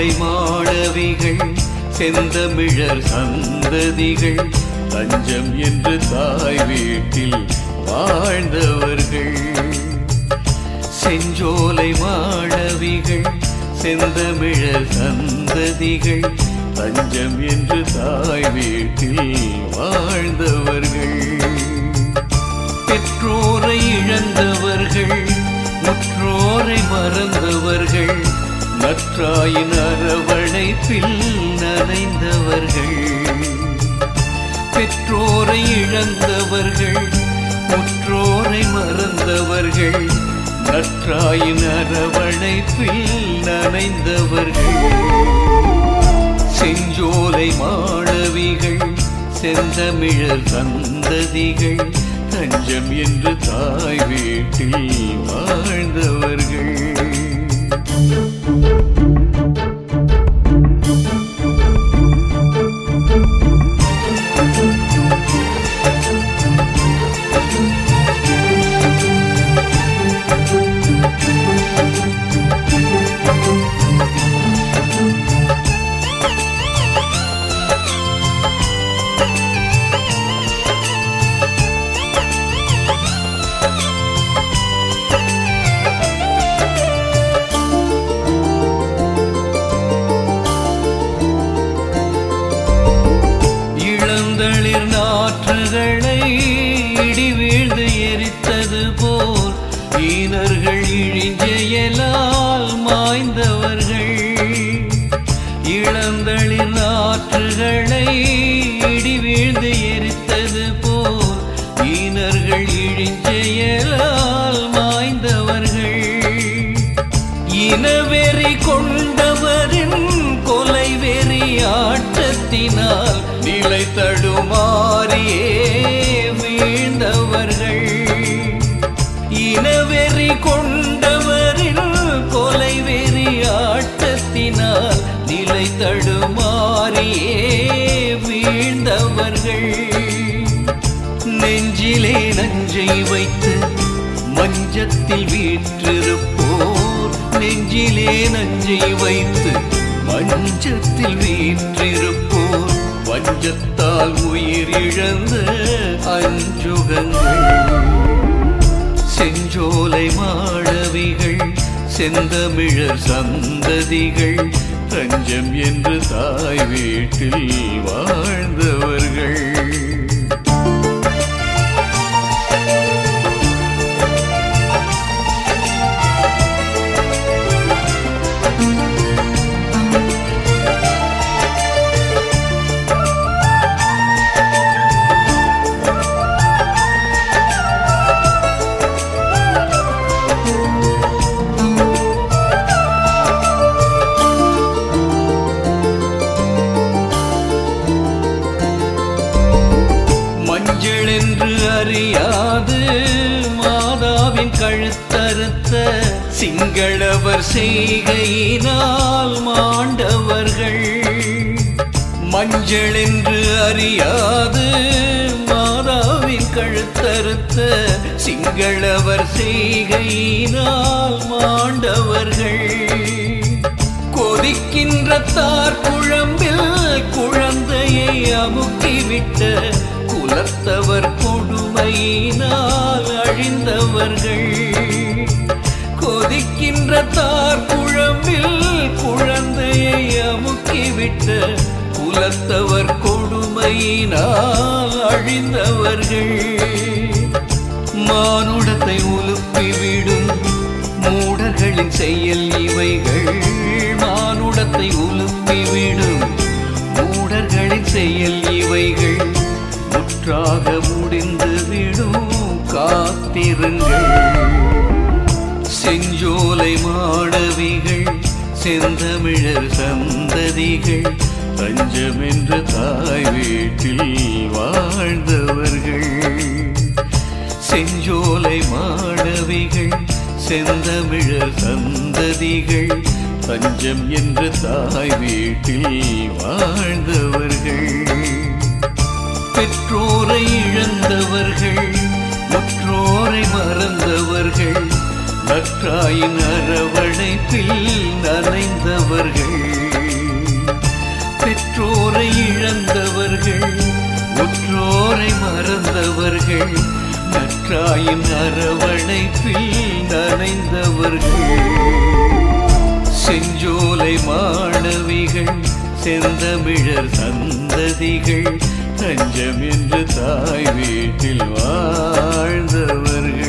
செஞ்சோலை மாணவிகள் செந்தமிழர் சந்ததிகள் தஞ்சம் என்று தாய் வீட்டில் வாழ்ந்தவர்கள் செஞ்சோலை மாணவிகள் செந்தமிழர் சந்ததிகள் தஞ்சம் என்று தாய் வீட்டில் வாழ்ந்தவர்கள் பெற்றோரை இழந்தவர்கள் முற்றோரை மறந்தவர்கள் நற்றாயின் அரவணைப்பில் நனைந்தவர்கள் பெற்றோரை இழந்தவர்கள் முற்றோரை மறந்தவர்கள் நற்றாயின் அரவணைப்பில் நனைந்தவர்கள் செஞ்சோலை மாணவிகள் செந்தமிழர் சந்ததிகள் தஞ்சம் என்று தாய் வீட்டில் வாழ்ந்தவர்கள் இளந்தளிர் நாற்றுகளை இடி வீழ்ந்து எரித்தது போல் ஈனர்கள் இழிஞ்செயலால் மாய்ந்தவர்கள் இளந்தளிர் நாற்றுகளை இடி வீழ்ந்து எரித்தது போல் ஈனர்கள் இழிஞ்செயலால் மாய்ந்தவர்கள் இனவெறி கொண்டவரின் கொலை வெறி ஆட்டத்தினால் நிலை தடுமாறியே வீழ்ந்தவர்கள் இனவெறி கொண்டவரின் கொலை வெறி ஆட்டத்தினால் நிலை தடுமாறியே வீழ்ந்தவர்கள் நெஞ்சிலே நஞ்சை வைத்து மஞ்சத்தில் வீற்றிருப்போர் நெஞ்சிலே நஞ்சை வைத்து மஞ்சத்தில் வீற்றிருப்போர் வஞ்சத்தால் உயிர் இழந்த அஞ்சுகங்கள் செஞ்சோலை மாணவிகள் செந்தமிழர் சந்ததிகள் தஞ்சம் என்று தாய் வீட்டில் வாழ்ந்தவர்கள் மஞ்சள் என்று அறியாது மாதாவின் கழுத்தறுத்த சிங்களவர் செய்கையினால் மாண்டவர்கள் மஞ்சள் என்று அறியாது மாதாவின் கழுத்தறுத்த சிங்களவர் செய்கையினால் மாண்டவர்கள் கொதிக்கின்ற தார் குழம்பில் குழந்தையை அமுக்கிவிட்ட குலத்தவர் கொடுமையினால் அழிந்தவர்கள் கொதிக்கின்ற தார் குழம்பில் குழந்தையை அமுக்கிவிட்ட குலத்தவர் கொடுமையினால் அழிந்தவர்கள் மானுடத்தை உலுப்பிவிடும் மூடர்களின் செயல் இவைகள் மானுடத்தை உலுப்பிவிடும் மூடர்களின் செயல் இவைகள் முற்றாக முடிந்து விடும் காத்திருங்கள் செஞ்சோலை மாணவிகள் செந்தமிழர் சந்ததிகள் தஞ்சமென்ற தாய் வீட்டில் வாழ்ந்தவர்கள் செஞ்சோலை மாணவிகள் செந்தமிழர் சந்ததிகள் தஞ்சம் என்ற தாய் வீட்டில் வாழ்ந்தவர்கள் பெற்றோரை இழந்தவர்கள் மற்றோரை மறந்தவர்கள் நற்றாயின் அரவணைப்பில் நனைந்தவர்கள் பெற்றோரை இழந்தவர்கள் உற்றோரை மறந்தவர்கள் நற்றாயின் அரவணைப்பில் நனைந்தவர்கள் செஞ்சோலை மாணவிகள் செந்தமிழர் சந்ததிகள் தஞ்சம் என்று தாய் வீட்டில் வாழ்ந்தவர்கள்